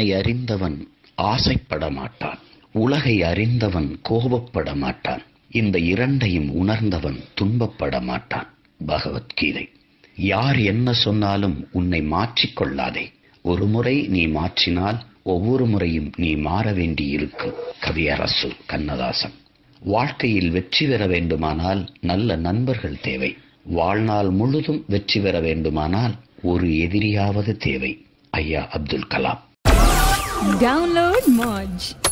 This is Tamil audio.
உன்னை அறிந்தவன் ஆசைப்பட மாட்டான் உலகை அறிந்தவன் கோபப்பட மாட்டான் இந்த இரண்டையும் உணர்ந்தவன் துன்பப்பட மாட்டான் பகவத்கீதை யார் என்ன சொன்னாலும் உன்னை மாற்றிக்கொள்ளாதே ஒரு முறை நீ மாற்றினால் ஒவ்வொரு முறையும் நீ மாற வேண்டியிருக்கும் கவியரசு கண்ணதாசன் வாழ்க்கையில் வெற்றி பெற வேண்டுமானால் நல்ல நண்பர்கள் தேவை வாழ்நாள் முழுதும் வெற்றி பெற வேண்டுமானால் ஒரு எதிரியாவது தேவை ஐயா அப்துல் கலாம் Download Moj.